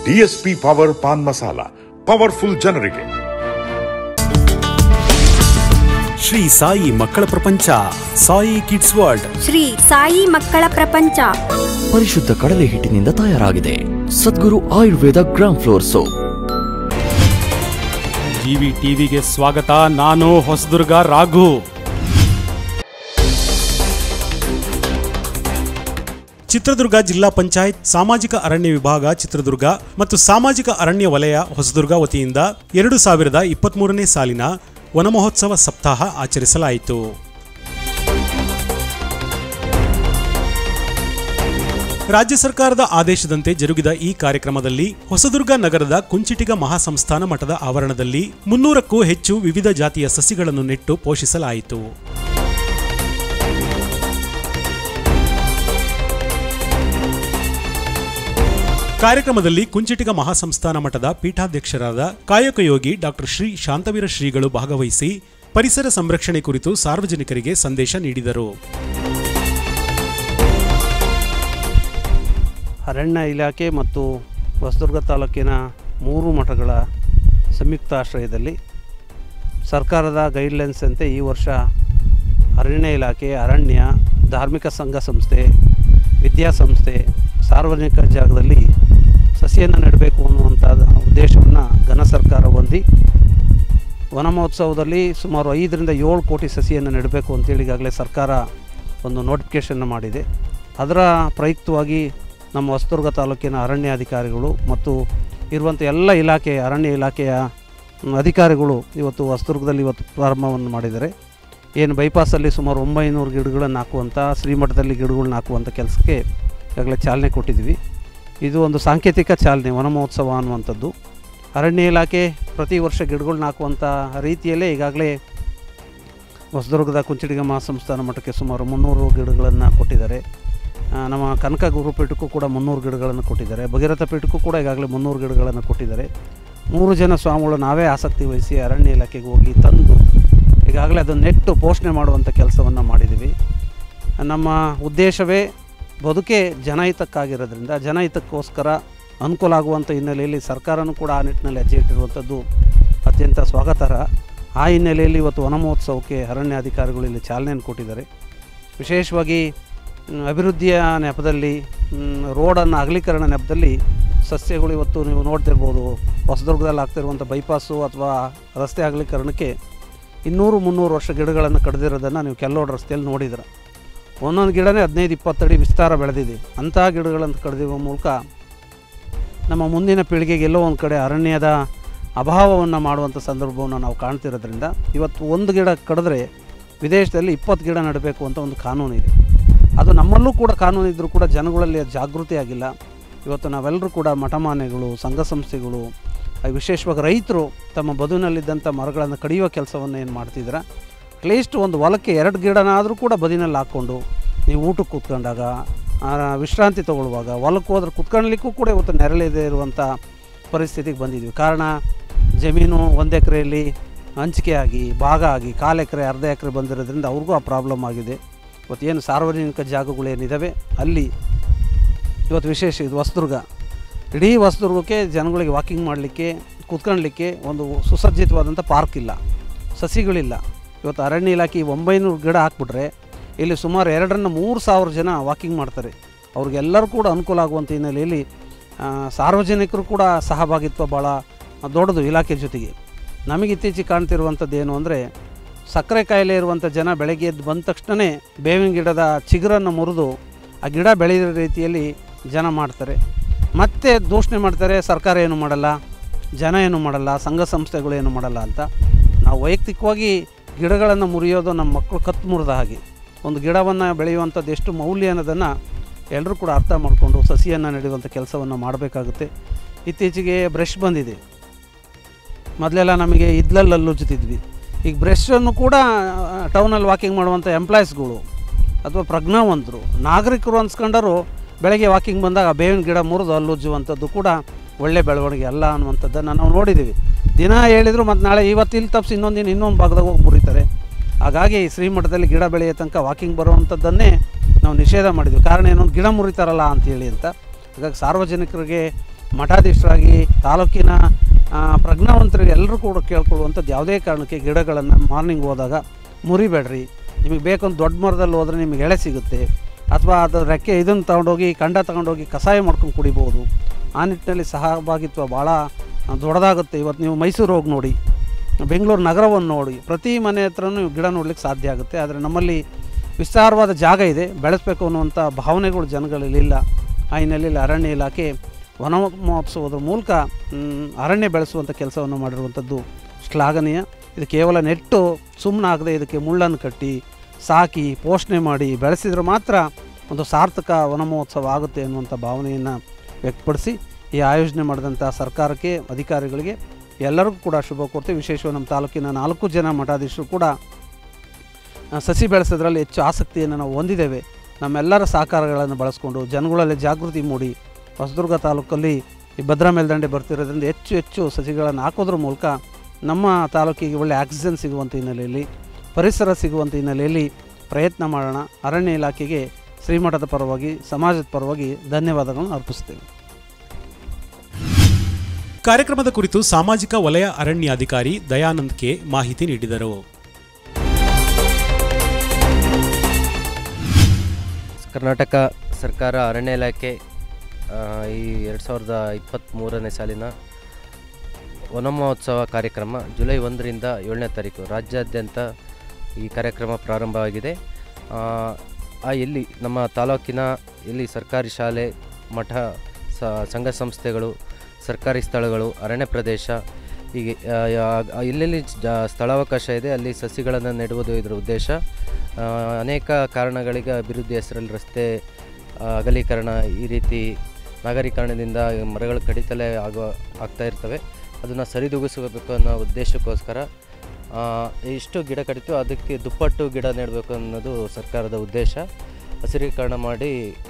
DSP power pan masala powerful ಜನರಿಗೆ ಶ್ರೀ ಸಾಯಿ ಮಕ್ಕಳ ಪ್ರಪಂಚ ಸಾಯಿ ಕಿಡ್ಸ್ ವರ್ಲ್ಡ್ ಶ್ರೀ ಸಾಯಿ ಮಕ್ಕಳ ಪ್ರಪಂಚ ಪರಿಶುದ್ಧ ಕಡಲೆ ಹಿಟ್ಟಿನಿಂದ ತಯಾರಾಗಿದೆ Sadguru Ayurveda gram flour soap TV ಟಿವಿಗೆ ಸ್ವಾಗತ ನಾನು ಹೊಸದುರ್ಗ ರಾಘು ಚಿತ್ರದುರ್ಗ ಜಿಲ್ಲಾ ಪಂಚಾಯತ್ ಸಾಮಾಜಿಕ ಅರಣ್ಯ ವಿಭಾಗ ಚಿತ್ರದುರ್ಗ ಮತ್ತು ಸಾಮಾಜಿಕ ಅರಣ್ಯ ವಲಯ ಹೊಸದುರ್ಗ ವತಿಯಿಂದ ಎರಡು ಸಾವಿರದ ಇಪ್ಪತ್ಮೂರನೇ ಸಾಲಿನ ವನಮಹೋತ್ಸವ ಸಪ್ತಾಹ ಆಚರಿಸಲಾಯಿತು ರಾಜ್ಯ ಸರ್ಕಾರದ ಆದೇಶದಂತೆ ಜರುಗಿದ ಈ ಕಾರ್ಯಕ್ರಮದಲ್ಲಿ ಹೊಸದುರ್ಗ ನಗರದ ಕುಂಚಿಟಿಗ ಮಹಾಸಂಸ್ಥಾನ ಮಠದ ಆವರಣದಲ್ಲಿ ಮುನ್ನೂರಕ್ಕೂ ಹೆಚ್ಚು ವಿವಿಧ ಜಾತಿಯ ಸಸಿಗಳನ್ನು ನೆಟ್ಟು ಪೋಷಿಸಲಾಯಿತು ಕಾರ್ಯಕ್ರಮದಲ್ಲಿ ಕುಂಚಿಟಿಗ ಮಹಾಸಂಸ್ಥಾನ ಮಠದ ಪೀಠಾಧ್ಯಕ್ಷರಾದ ಕಾಯಕಯೋಗಿ ಡಾಕ್ಟರ್ ಶ್ರೀ ಶಾಂತವೀರ ಶ್ರೀಗಳು ಭಾಗವಹಿಸಿ ಪರಿಸರ ಸಂರಕ್ಷಣೆ ಕುರಿತು ಸಾರ್ವಜನಿಕರಿಗೆ ಸಂದೇಶ ನೀಡಿದರು ಅರಣ್ಯ ಇಲಾಖೆ ಮತ್ತು ಹೊಸದುರ್ಗ ತಾಲೂಕಿನ ಮೂರು ಮಠಗಳ ಸಂಯುಕ್ತ ಆಶ್ರಯದಲ್ಲಿ ಸರ್ಕಾರದ ಗೈಡ್ಲೈನ್ಸ್ ಅಂತೆ ಈ ವರ್ಷ ಅರಣ್ಯ ಇಲಾಖೆ ಅರಣ್ಯ ಧಾರ್ಮಿಕ ಸಂಘ ಸಂಸ್ಥೆ ವಿದ್ಯಾಸಂಸ್ಥೆ ಸಾರ್ವಜನಿಕ ಜಾಗದಲ್ಲಿ ಸಸಿಯನ್ನು ನೆಡಬೇಕು ಅನ್ನುವಂಥ ಉದ್ದೇಶವನ್ನು ಘನ ಸರ್ಕಾರ ಹೊಂದಿ ವನ ಮಹೋತ್ಸವದಲ್ಲಿ ಸುಮಾರು ಐದರಿಂದ ಏಳು ಕೋಟಿ ಸಸಿಯನ್ನು ನೆಡಬೇಕು ಅಂತೇಳಿ ಈಗಾಗಲೇ ಸರ್ಕಾರ ಒಂದು ನೋಟಿಫಿಕೇಷನ್ನ ಮಾಡಿದೆ ಅದರ ಪ್ರಯುಕ್ತವಾಗಿ ನಮ್ಮ ಹೊಸದುರ್ಗ ತಾಲೂಕಿನ ಅರಣ್ಯ ಅಧಿಕಾರಿಗಳು ಮತ್ತು ಇರುವಂಥ ಎಲ್ಲ ಇಲಾಖೆ ಅರಣ್ಯ ಇಲಾಖೆಯ ಮ್, ಅಧಿಕಾರಿಗಳು ಇವತ್ತು ಹೊಸದುರ್ಗದಲ್ಲಿ ಇವತ್ತು ಪ್ರಾರಂಭವನ್ನು ಮಾಡಿದ್ದಾರೆ ಏನು ಬೈಪಾಸಲ್ಲಿ ಸುಮಾರು ಒಂಬೈನೂರು ಗಿಡಗಳನ್ನು ಹಾಕುವಂಥ ಶ್ರೀಮಠದಲ್ಲಿ ಗಿಡಗಳನ್ನ ಹಾಕುವಂಥ ಕೆಲಸಕ್ಕೆ ಈಗಾಗಲೇ ಚಾಲನೆ ಕೊಟ್ಟಿದ್ದೀವಿ ಇದು ಒಂದು ಸಾಂಕೇತಿಕ ಚಾಲನೆ ವನ ಮಹೋತ್ಸವ ಅನ್ನುವಂಥದ್ದು ಅರಣ್ಯ ಇಲಾಖೆ ಪ್ರತಿ ವರ್ಷ ಗಿಡಗಳನ್ನ ಹಾಕುವಂಥ ರೀತಿಯಲ್ಲೇ ಈಗಾಗಲೇ ಹೊಸದುರ್ಗದ ಕುಂಚಿಡಿಗ ಮಹಾಸಂಸ್ಥಾನ ಮಠಕ್ಕೆ ಸುಮಾರು ಮುನ್ನೂರು ಗಿಡಗಳನ್ನು ಕೊಟ್ಟಿದ್ದಾರೆ ಆ, ನಮ್ಮ ಕನಕ ಗುರುಪೀಠಕ್ಕೂ ಕೂಡ ಮುನ್ನೂರು ಗಿಡಗಳನ್ನು ಕೊಟ್ಟಿದ್ದಾರೆ ಭಗೀರಥ ಪೀಠಕ್ಕೂ ಕೂಡ ಈಗಾಗಲೇ ಮುನ್ನೂರು ಗಿಡಗಳನ್ನು ಕೊಟ್ಟಿದ್ದಾರೆ ಮೂರು ಜನ ಸ್ವಾಮಿಗಳು ನಾವೇ ಆಸಕ್ತಿ ವಹಿಸಿ ಅರಣ್ಯ ಇಲಾಖೆಗೆ ಹೋಗಿ ತಂದು ಈಗಾಗಲೇ ಅದನ್ನು ನೆಟ್ಟು ಪೋಷಣೆ ಮಾಡುವಂಥ ಕೆಲಸವನ್ನು ಮಾಡಿದ್ದೀವಿ ನಮ್ಮ ಉದ್ದೇಶವೇ ಬದುಕೆ ಜನಹಿತಕ್ಕಾಗಿರೋದ್ರಿಂದ ಜನಹಿತಕ್ಕೋಸ್ಕರ ಅನುಕೂಲ ಆಗುವಂಥ ಹಿನ್ನೆಲೆಯಲ್ಲಿ ಸರ್ಕಾರನೂ ಕೂಡ ಆ ನಿಟ್ಟಿನಲ್ಲಿ ಹೆಜ್ಜೆ ಇಟ್ಟಿರುವಂಥದ್ದು ಅತ್ಯಂತ ಸ್ವಾಗತಾರ್ಹ ಆ ಹಿನ್ನೆಲೆಯಲ್ಲಿ ಇವತ್ತು ವನ ಮಹೋತ್ಸವಕ್ಕೆ ಅರಣ್ಯ ಅಧಿಕಾರಿಗಳು ಇಲ್ಲಿ ಚಾಲನೆಯನ್ನು ಕೊಟ್ಟಿದ್ದಾರೆ ವಿಶೇಷವಾಗಿ ಮ್, ಅಭಿವೃದ್ಧಿಯ ನೆಪದಲ್ಲಿ ಮ್, ರೋಡನ್ನು ಅಗಲೀಕರಣ ನೆಪದಲ್ಲಿ ಸಸ್ಯಗಳು ಇವತ್ತು ನೀವು ನೋಡ್ತಿರ್ಬೋದು ಹೊಸದುರ್ಗದಲ್ಲಿ ಆಗ್ತಿರುವಂಥ ಬೈಪಾಸು ಅಥವಾ ರಸ್ತೆ ಅಗಲೀಕರಣಕ್ಕೆ ಇನ್ನೂರು ಮುನ್ನೂರು ವರ್ಷ ಗಿಡಗಳನ್ನು ಕಡ್ದಿರೋದನ್ನು ನೀವು ಕೆಲ್ಲೋಡ್ ರಸ್ತೆಯಲ್ಲಿ ನೋಡಿದ್ರ ಒಂದೊಂದು ಗಿಡನೇ ಹದಿನೈದು ಇಪ್ಪತ್ತಡಿ ವಿಸ್ತಾರ ಬೆಳೆದಿದೆ ಅಂಥ ಗಿಡಗಳನ್ನು ಕಡ್ದಿರುವ ಮೂಲಕ ನಮ್ಮ ಮುಂದಿನ ಪೀಳಿಗೆಗೆ ಎಲ್ಲೋ ಒಂದು ಕಡೆ ಅರಣ್ಯದ ಅಭಾವವನ್ನು ಮಾಡುವಂಥ ಸಂದರ್ಭವನ್ನು ನಾವು ಕಾಣ್ತಿರೋದ್ರಿಂದ ಇವತ್ತು ಒಂದು ಗಿಡ ಕಡಿದ್ರೆ ವಿದೇಶದಲ್ಲಿ ಇಪ್ಪತ್ತು ಗಿಡ ನೆಡಬೇಕು ಅಂತ ಒಂದು ಕಾನೂನು ಇದೆ ಅದು ನಮ್ಮಲ್ಲೂ ಕೂಡ ಕಾನೂನು ಇದ್ದರೂ ಕೂಡ ಜನಗಳಲ್ಲಿ ಅದು ಜಾಗೃತಿ ಆಗಿಲ್ಲ ಇವತ್ತು ನಾವೆಲ್ಲರೂ ಕೂಡ ಮಠಮಾನ್ಯಗಳು ಸಂಘ ಸಂಸ್ಥೆಗಳು ಆ ವಿಶೇಷವಾಗಿ ರೈತರು ತಮ್ಮ ಬದುವಿನಲ್ಲಿದ್ದಂಥ ಮರಗಳನ್ನು ಕಡಿಯುವ ಕೆಲಸವನ್ನು ಏನು ಮಾಡ್ತಿದ್ದೀರ ಅಟ್ಲೀಸ್ಟ್ ಒಂದು ಹೊಲಕ್ಕೆ ಎರಡು ಗಿಡನಾದರೂ ಕೂಡ ಬದಿನಲ್ಲಿ ಹಾಕ್ಕೊಂಡು ನೀವು ಊಟಕ್ಕೆ ಕೂತ್ಕೊಂಡಾಗ ಆ, ವಿಶ್ರಾಂತಿ ತೊಗೊಳ್ಳುವಾಗ ಹೊಲಕ್ಕೆ ಹೋದ್ರೆ ಕುತ್ಕೊಳ್ಳಿಕ್ಕೂ ಕೂಡ ಇವತ್ತು ನೆರಳಿದೆ ಇರುವಂಥ ಪರಿಸ್ಥಿತಿಗೆ ಬಂದಿದ್ವಿ ಕಾರಣ ಜಮೀನು ಒಂದು ಎಕರೆಯಲ್ಲಿ ಹಂಚಿಕೆ ಆಗಿ ಭಾಗ ಆಗಿ ಕಾಲು ಎಕರೆ ಅರ್ಧ ಎಕರೆ ಬಂದಿರೋದ್ರಿಂದ ಅವ್ರಿಗೂ ಆ ಪ್ರಾಬ್ಲಮ್ ಆಗಿದೆ ಇವತ್ತು ಏನು ಸಾರ್ವಜನಿಕ ಜಾಗಗಳೇನಿದ್ದಾವೆ ಅಲ್ಲಿ ಇವತ್ತು ವಿಶೇಷ ಇದು ಹೊಸದುರ್ಗ ಇಡೀ ಹೊಸದುರ್ಗಕ್ಕೆ ಜನಗಳಿಗೆ ವಾಕಿಂಗ್ ಮಾಡಲಿಕ್ಕೆ ಕೂತ್ಕೊಳ್ಳಲಿಕ್ಕೆ ಒಂದು ಸುಸಜ್ಜಿತವಾದಂಥ ಪಾರ್ಕ್ ಇಲ್ಲ ಸಸಿಗಳಿಲ್ಲ ಇವತ್ತು ಅರಣ್ಯ ಇಲಾಖೆ ಈ ಒಂಬೈನೂರು ಗಿಡ ಹಾಕ್ಬಿಟ್ರೆ ಇಲ್ಲಿ ಸುಮಾರು ಎರಡರಿಂದ ಮೂರು ಸಾವಿರ ಜನ ವಾಕಿಂಗ್ ಮಾಡ್ತಾರೆ ಅವ್ರಿಗೆಲ್ಲರೂ ಕೂಡ ಅನುಕೂಲ ಆಗುವಂಥ ಹಿನ್ನೆಲೆಯಲ್ಲಿ ಆ, ಸಾರ್ವಜನಿಕರು ಕೂಡ ಸಹಭಾಗಿತ್ವ ಭಾಳ ದೊಡ್ಡದು ಇಲಾಖೆ ಜೊತೆಗೆ ನಮಗೆ ಇತ್ತೀಚೆಗೆ ಕಾಣ್ತಿರುವಂಥದ್ದು ಏನು ಅಂದರೆ ಸಕ್ಕರೆ ಕಾಯಿಲೆ ಇರುವಂಥ ಜನ ಬೆಳಗ್ಗೆ ಎದ್ದು ಬಂದ ತಕ್ಷಣವೇ ಬೇವಿನ ಗಿಡದ ಚಿಗುರನ್ನು ಮುರಿದು ಆ ಗಿಡ ಬೆಳೆಯೋ ರೀತಿಯಲ್ಲಿ ಜನ ಮಾಡ್ತಾರೆ ಮತ್ತೆ ದೂಷಣೆ ಮಾಡ್ತಾರೆ ಸರ್ಕಾರ ಏನು ಮಾಡಲ್ಲ ಜನ ಏನು ಮಾಡಲ್ಲ ಸಂಘ ಸಂಸ್ಥೆಗಳು ಏನು ಮಾಡಲ್ಲ ಅಂತ ನಾವು ವೈಯಕ್ತಿಕವಾಗಿ ಗಿಡಗಳನ್ನು ಮುರಿಯೋದು ನಮ್ಮ ಮಕ್ಕಳು ಕತ್ತು ಮುರಿದ ಹಾಗೆ ಒಂದು ಗಿಡವನ್ನು ಬೆಳೆಯುವಂಥದ್ದು ಎಷ್ಟು ಮೌಲ್ಯ ಅನ್ನೋದನ್ನು ಎಲ್ಲರೂ ಕೂಡ ಅರ್ಥ ಮಾಡಿಕೊಂಡು ಸಸಿಯನ್ನು ನೆಡೆಯುವಂಥ ಕೆಲಸವನ್ನು ಮಾಡಬೇಕಾಗುತ್ತೆ ಇತ್ತೀಚೆಗೆ ಬ್ರಷ್ ಬಂದಿದೆ ಮೊದಲೆಲ್ಲ ನಮಗೆ ಇದ್ಲಲ್ಲಿ ಅಲ್ಲುಜ್ತಿದ್ವಿ ಈಗ ಬ್ರಷನ್ನು ಕೂಡ ಟೌನಲ್ಲಿ ವಾಕಿಂಗ್ ಮಾಡುವಂಥ ಎಂಪ್ಲಾಯೀಸ್ಗಳು ಅಥವಾ ಪ್ರಜ್ಞಾವಂತರು ನಾಗರಿಕರು ಅನ್ಸ್ಕೊಂಡರು ಬೆಳಗ್ಗೆ ವಾಕಿಂಗ್ ಬಂದಾಗ ಬೇವಿನ ಗಿಡ ಮುರಿದು ಅಲ್ಲುಜ್ಜುವಂಥದ್ದು ಕೂಡ ಒಳ್ಳೆ ಬೆಳವಣಿಗೆ ಅಲ್ಲ ಅನ್ನುವಂಥದ್ದನ್ನು ನಾವು ನೋಡಿದ್ದೀವಿ ದಿನ ಹೇಳಿದ್ರು ಮತ್ತು ನಾಳೆ ಇವತ್ತು ಇಲ್ಲಿ ತಪ್ಪಿಸಿ ಇನ್ನೊಂದು ದಿನ ಇನ್ನೊಂದು ಭಾಗದಾಗ ಹೋಗಿ ಮುರಿತಾರೆ ಹಾಗಾಗಿ ಶ್ರೀಮಠದಲ್ಲಿ ಗಿಡ ಬೆಳೆಯೋ ತನಕ ವಾಕಿಂಗ್ ಬರುವಂಥದ್ದನ್ನೇ ನಾವು ನಿಷೇಧ ಮಾಡಿದ್ವಿ ಕಾರಣ ಏನೊಂದು ಗಿಡ ಮುರಿತಾರಲ್ಲ ಅಂತೇಳಿ ಅಂತ ಹಾಗಾಗಿ ಸಾರ್ವಜನಿಕರಿಗೆ ಮಠಾಧೀಶರಾಗಿ ತಾಲೂಕಿನ ಆ, ಪ್ರಜ್ಞಾವಂತರಿಗೆ ಎಲ್ಲರೂ ಕೂಡ ಕೇಳ್ಕೊಳ್ಳುವಂಥದ್ದು ಯಾವುದೇ ಕಾರಣಕ್ಕೆ ಗಿಡಗಳನ್ನು ಮಾರ್ನಿಂಗ್ ಹೋದಾಗ ಮುರಿಬೇಡ್ರಿ ನಿಮಗೆ ಬೇಕೊಂದು ದೊಡ್ಡ ಮರದಲ್ಲಿ ಹೋದರೆ ನಿಮಗೆ ಎಳೆ ಸಿಗುತ್ತೆ ಅಥವಾ ಅದು ರೆಕ್ಕೆ ಇದನ್ನು ತಗೊಂಡೋಗಿ ಕಂಡ ತಗೊಂಡೋಗಿ ಕಷಾಯ ಮಾಡ್ಕೊಂಡು ಕುಡಿಬೋದು ಆ ನಿಟ್ಟಿನಲ್ಲಿ ಸಹಭಾಗಿತ್ವ ಭಾಳ ದೊಡ್ಡದಾಗುತ್ತೆ ಇವತ್ತು ನೀವು ಮೈಸೂರು ಹೋಗಿ ನೋಡಿ ಬೆಂಗಳೂರು ನಗರವನ್ನು ನೋಡಿ ಪ್ರತಿ ಮನೆ ಹತ್ರನೂ ಗಿಡ ನೋಡ್ಲಿಕ್ಕೆ ಸಾಧ್ಯ ಆಗುತ್ತೆ ಆದರೆ ನಮ್ಮಲ್ಲಿ ವಿಸ್ತಾರವಾದ ಜಾಗ ಇದೆ ಬೆಳೆಸಬೇಕು ಅನ್ನುವಂಥ ಭಾವನೆಗಳು ಜನಗಳಲ್ಲಿ ಇಲ್ಲ ಆ ಹಿನ್ನೆಲೆಯಲ್ಲಿ ಅರಣ್ಯ ಇಲಾಖೆ ವನ ಮಹೋತ್ಸವದ ಮೂಲಕ ಮ್, ಅರಣ್ಯ ಬೆಳೆಸುವಂಥ ಕೆಲಸವನ್ನು ಮಾಡಿರುವಂಥದ್ದು ಶ್ಲಾಘನೀಯ ಇದು ಕೇವಲ ನೆಟ್ಟು ಸುಮ್ಮನಾಗದೆ ಇದಕ್ಕೆ ಮುಳ್ಳನ್ನು ಕಟ್ಟಿ ಸಾಕಿ ಪೋಷಣೆ ಮಾಡಿ ಬೆಳೆಸಿದ್ರೆ ಮಾತ್ರ ಒಂದು ಸಾರ್ಥಕ ವನ ಮಹೋತ್ಸವ ಆಗುತ್ತೆ ಅನ್ನುವಂಥ ಭಾವನೆಯನ್ನು ವ್ಯಕ್ತಪಡಿಸಿ ಈ ಆಯೋಜನೆ ಮಾಡಿದಂಥ ಸರ್ಕಾರಕ್ಕೆ ಅಧಿಕಾರಿಗಳಿಗೆ ಎಲ್ಲರಿಗೂ ಕೂಡ ಶುಭ ಕೋರ್ತೀವಿ ವಿಶೇಷವಾಗಿ ನಮ್ಮ ತಾಲೂಕಿನ ನಾಲ್ಕು ಜನ ಮಠಾಧೀಶರು ಕೂಡ ಆ, ಸಸಿ ಬೆಳೆಸೋದ್ರಲ್ಲಿ ಹೆಚ್ಚು ಆಸಕ್ತಿಯನ್ನು ನಾವು ಹೊಂದಿದ್ದೇವೆ ನಮ್ಮೆಲ್ಲರ ಸಹಕಾರಗಳನ್ನು ಬಳಸ್ಕೊಂಡು ಜನಗಳಲ್ಲಿ ಜಾಗೃತಿ ಮೂಡಿ ಹೊಸದುರ್ಗ ತಾಲೂಕಲ್ಲಿ ಈ ಭದ್ರಾ ಮೇಲ್ದಂಡೆ ಬರ್ತಿರೋದ್ರಿಂದ ಹೆಚ್ಚು ಹೆಚ್ಚು ಸಸಿಗಳನ್ನು ಹಾಕೋದ್ರ ಮೂಲಕ ನಮ್ಮ ತಾಲೂಕಿಗೆ ಒಳ್ಳೆ ಆಕ್ಸಿಜನ್ ಸಿಗುವಂಥ ಹಿನ್ನೆಲೆಯಲ್ಲಿ ಪರಿಸರ ಸಿಗುವಂಥ ಹಿನ್ನೆಲೆಯಲ್ಲಿ ಪ್ರಯತ್ನ ಮಾಡೋಣ ಅರಣ್ಯ ಇಲಾಖೆಗೆ ಶ್ರೀಮಠದ ಪರವಾಗಿ ಸಮಾಜದ ಪರವಾಗಿ ಧನ್ಯವಾದಗಳನ್ನು ಅರ್ಪಿಸ್ತೇವೆ ಕಾರ್ಯಕ್ರಮದ ಕುರಿತು ಸಾಮಾಜಿಕ ವಲಯ ಅರಣ್ಯಾಧಿಕಾರಿ ದಯಾನಂದ್ ಕೆ ಮಾಹಿತಿ ನೀಡಿದರು ಕರ್ನಾಟಕ ಸರ್ಕಾರ ಅರಣ್ಯ ಇಲಾಖೆ ಆ, ಈ ಎರಡು ಸಾವಿರದ ಇಪ್ಪತ್ತ್ಮೂರನೇ ಸಾಲಿನ ವನ ಮಹೋತ್ಸವ ಕಾರ್ಯಕ್ರಮ ಜುಲೈ ಒಂದರಿಂದ ಏಳನೇ ತಾರೀಕು ರಾಜ್ಯಾದ್ಯಂತ ಈ ಕಾರ್ಯಕ್ರಮ ಪ್ರಾರಂಭವಾಗಿದೆ ಆ, ಆ ಎಲ್ಲಿ ನಮ್ಮ ತಾಲೂಕಿನ ಎಲ್ಲಿ ಸರ್ಕಾರಿ ಶಾಲೆ ಮಠ ಸ ಸಂಘ ಸಂಸ್ಥೆಗಳು ಸರ್ಕಾರಿ ಸ್ಥಳಗಳು ಅರಣ್ಯ ಪ್ರದೇಶ ಹೀಗೆ ಆ, ಯಾ- ಎಲ್ಲೆಲ್ಲಿ ಜ ಸ್ಥಳಾವಕಾಶ ಇದೆ ಅಲ್ಲಿ ಸಸಿಗಳನ್ನು ನೆಡುವುದು ಇದರ ಉದ್ದೇಶ ಆ, ಅನೇಕ ಕಾರಣಗಳಿಗೆ ಅಭಿವೃದ್ಧಿ ಹೆಸರಲ್ಲಿ ರಸ್ತೆ ಆ, ಅಗಲೀಕರಣ ಈ ರೀತಿ ನಗರೀಕರಣದಿಂದ ಮರಗಳು ಕಡಿತಲೇ ಆಗೋ ಆಗ್ತಾ ಇರ್ತವೆ ಅದನ್ನು ಸರಿದೂಗಿಸಬೇಕು ಅನ್ನೋ ಉದ್ದೇಶಕ್ಕೋಸ್ಕರ ಆ, ಎಷ್ಟು ಗಿಡ ಕಡಿತು ಅದಕ್ಕೆ ದುಪ್ಪಟ್ಟು ಗಿಡ ನೆಡಬೇಕು ಅನ್ನೋದು ಸರ್ಕಾರದ ಉದ್ದೇಶ ಹಸಿರೀಕರಣ ಮಾಡಿ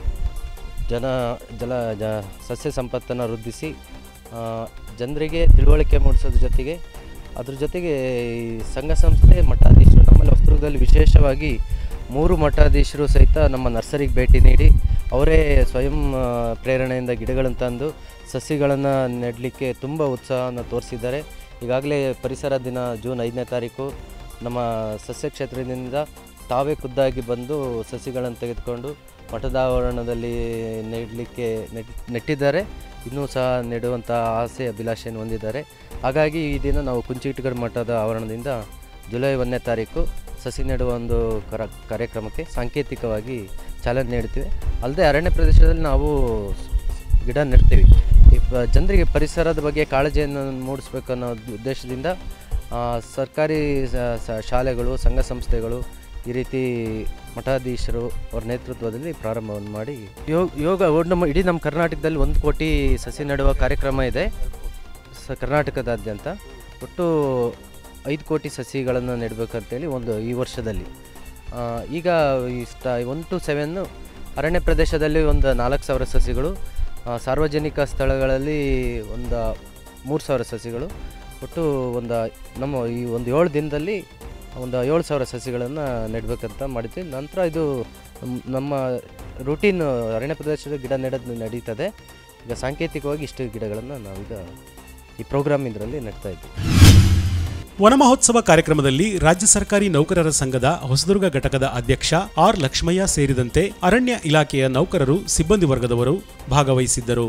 ಜನ ಜಲ ಜ ಸಸ್ಯ ಸಂಪತ್ತನ್ನು ವೃದ್ಧಿಸಿ ಆ, ಜನರಿಗೆ ತಿಳುವಳಿಕೆ ಮೂಡಿಸೋದ್ರ ಜೊತೆಗೆ ಅದ್ರ ಜೊತೆಗೆ ಈ ಸಂಘ ಸಂಸ್ಥೆ ಮಠಾಧೀಶರು ನಮ್ಮಲ್ಲಿ ಹೊಸದುರ್ಗದಲ್ಲಿ ವಿಶೇಷವಾಗಿ ಮೂರು ಮಠಾಧೀಶರು ಸಹಿತ ನಮ್ಮ ನರ್ಸರಿಗೆ ಭೇಟಿ ನೀಡಿ ಅವರೇ ಸ್ವಯಂ ಆ, ಪ್ರೇರಣೆಯಿಂದ ಗಿಡಗಳನ್ನು ತಂದು ಸಸಿಗಳನ್ನು ನೆಡಲಿಕ್ಕೆ ತುಂಬ ಉತ್ಸಾಹವನ್ನು ತೋರಿಸಿದ್ದಾರೆ ಈಗಾಗಲೇ ಪರಿಸರ ದಿನ ಜೂನ್ ಐದನೇ ತಾರೀಕು ನಮ್ಮ ಸಸ್ಯ ಕ್ಷೇತ್ರದಿಂದ ತಾವೇ ಖುದ್ದಾಗಿ ಬಂದು ಸಸಿಗಳನ್ನು ತೆಗೆದುಕೊಂಡು ಮಠದ ಆವರಣದಲ್ಲಿ ನೆಡಲಿಕ್ಕೆ ನೆಟ್ ನೆಟ್ಟಿದ್ದಾರೆ ಇನ್ನೂ ಸಹ ನೆಡುವಂಥ ಆಸೆ ಅಭಿಲಾಷೆಯನ್ನು ಹೊಂದಿದ್ದಾರೆ ಹಾಗಾಗಿ ಈ ದಿನ ನಾವು ಕುಂಚಿಟಿಗರ ಮಠದ ಆವರಣದಿಂದ ಜುಲೈ ಒಂದನೇ ತಾರೀಕು ಸಸಿ ನೆಡುವ ಒಂದು ಕರ ಕಾರ್ಯಕ್ರಮಕ್ಕೆ ಸಾಂಕೇತಿಕವಾಗಿ ಚಾಲನೆ ನೀಡ್ತೀವಿ ಅಲ್ಲದೆ ಅರಣ್ಯ ಪ್ರದೇಶದಲ್ಲಿ ನಾವು ಗಿಡ ನೆಡ್ತೀವಿ ಈ ಪ- ಜನರಿಗೆ ಪರಿಸರದ ಬಗ್ಗೆ ಕಾಳಜಿಯನ್ನು ಮೂಡಿಸ್ಬೇಕು ಅನ್ನೋ ಉದ್ದೇಶದಿಂದ ಆ, ಸರ್ಕಾರಿ ಸ- ಸ- ಶಾಲೆಗಳು ಸಂಘ ಸಂಸ್ಥೆಗಳು ಈ ರೀತಿ ಮಠಾಧೀಶರು ಅವ್ರ ನೇತೃತ್ವದಲ್ಲಿ ಪ್ರಾರಂಭವನ್ನು ಮಾಡಿ ಯೋಗ ಯೋಗ ಒಟ್ಟು ನಮ್ಮ ಇಡೀ ನಮ್ಮ ಕರ್ನಾಟಕದಲ್ಲಿ ಒಂದು ಕೋಟಿ ಸಸಿ ನೆಡುವ ಕಾರ್ಯಕ್ರಮ ಇದೆ ಸ ಕರ್ನಾಟಕದಾದ್ಯಂತ ಒಟ್ಟು ಐದು ಕೋಟಿ ಸಸಿಗಳನ್ನು ನೆಡಬೇಕಂತೇಳಿ ಒಂದು ಈ ವರ್ಷದಲ್ಲಿ ಆ, ಈಗ ಈ ಸ್ಟ ಒನ್ ಟು ಸೆವೆನ್ನು ಅರಣ್ಯ ಪ್ರದೇಶದಲ್ಲಿ ಒಂದು ನಾಲ್ಕು ಸಾವಿರ ಸಸಿಗಳು ಆ, ಸಾರ್ವಜನಿಕ ಸ್ಥಳಗಳಲ್ಲಿ ಒಂದು ಮೂರು ಸಾವಿರ ಸಸಿಗಳು ಒಟ್ಟು ಒಂದು ನಮ್ಮ ಈ ಒಂದು ಏಳು ದಿನದಲ್ಲಿ ಒಂದು ಏಳು ಸಾವಿರ ಸಸಿಗಳನ್ನು ನೆಡಬೇಕಂತ ಮಾಡಿದ್ವಿ ನಂತರ ಇದು ನಮ್- ನಮ್ಮ ರೂಟೀನ್ ಅರಣ್ಯ ಪ್ರದೇಶದ ಗಿಡ ನೆಡೋದು ನಡೀತದೆ ಈಗ ಸಾಂಕೇತಿಕವಾಗಿ ಇಷ್ಟು ಗಿಡಗಳನ್ನು ನಾವೀಗ ಈ ಪ್ರೋಗ್ರಾಮ್ ಇದರಲ್ಲಿ ನೆಡ್ತಾ ಇದ್ದೀವಿ ವನ ಮಹೋತ್ಸವ ಕಾರ್ಯಕ್ರಮದಲ್ಲಿ ರಾಜ್ಯ ಸರ್ಕಾರಿ ನೌಕರರ ಸಂಘದ ಹೊಸದುರ್ಗ ಘಟಕದ ಅಧ್ಯಕ್ಷ ಆರ್ ಲಕ್ಷ್ಮಯ್ಯ ಸೇರಿದಂತೆ ಅರಣ್ಯ ಇಲಾಖೆಯ ನೌಕರರು ಸಿಬ್ಬಂದಿ ವರ್ಗದವರು ಭಾಗವಹಿಸಿದ್ದರು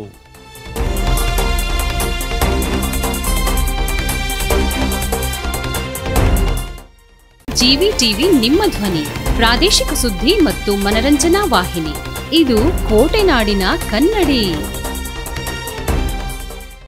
ಜಿವಿ ಟಿವಿ ನಿಮ್ಮ ಧ್ವನಿ ಪ್ರಾದೇಶಿಕ ಸುದ್ದಿ ಮತ್ತು ಮನರಂಜನಾ ವಾಹಿನಿ ಇದು ಕೋಟೆನಾಡಿನ ಕನ್ನಡಿ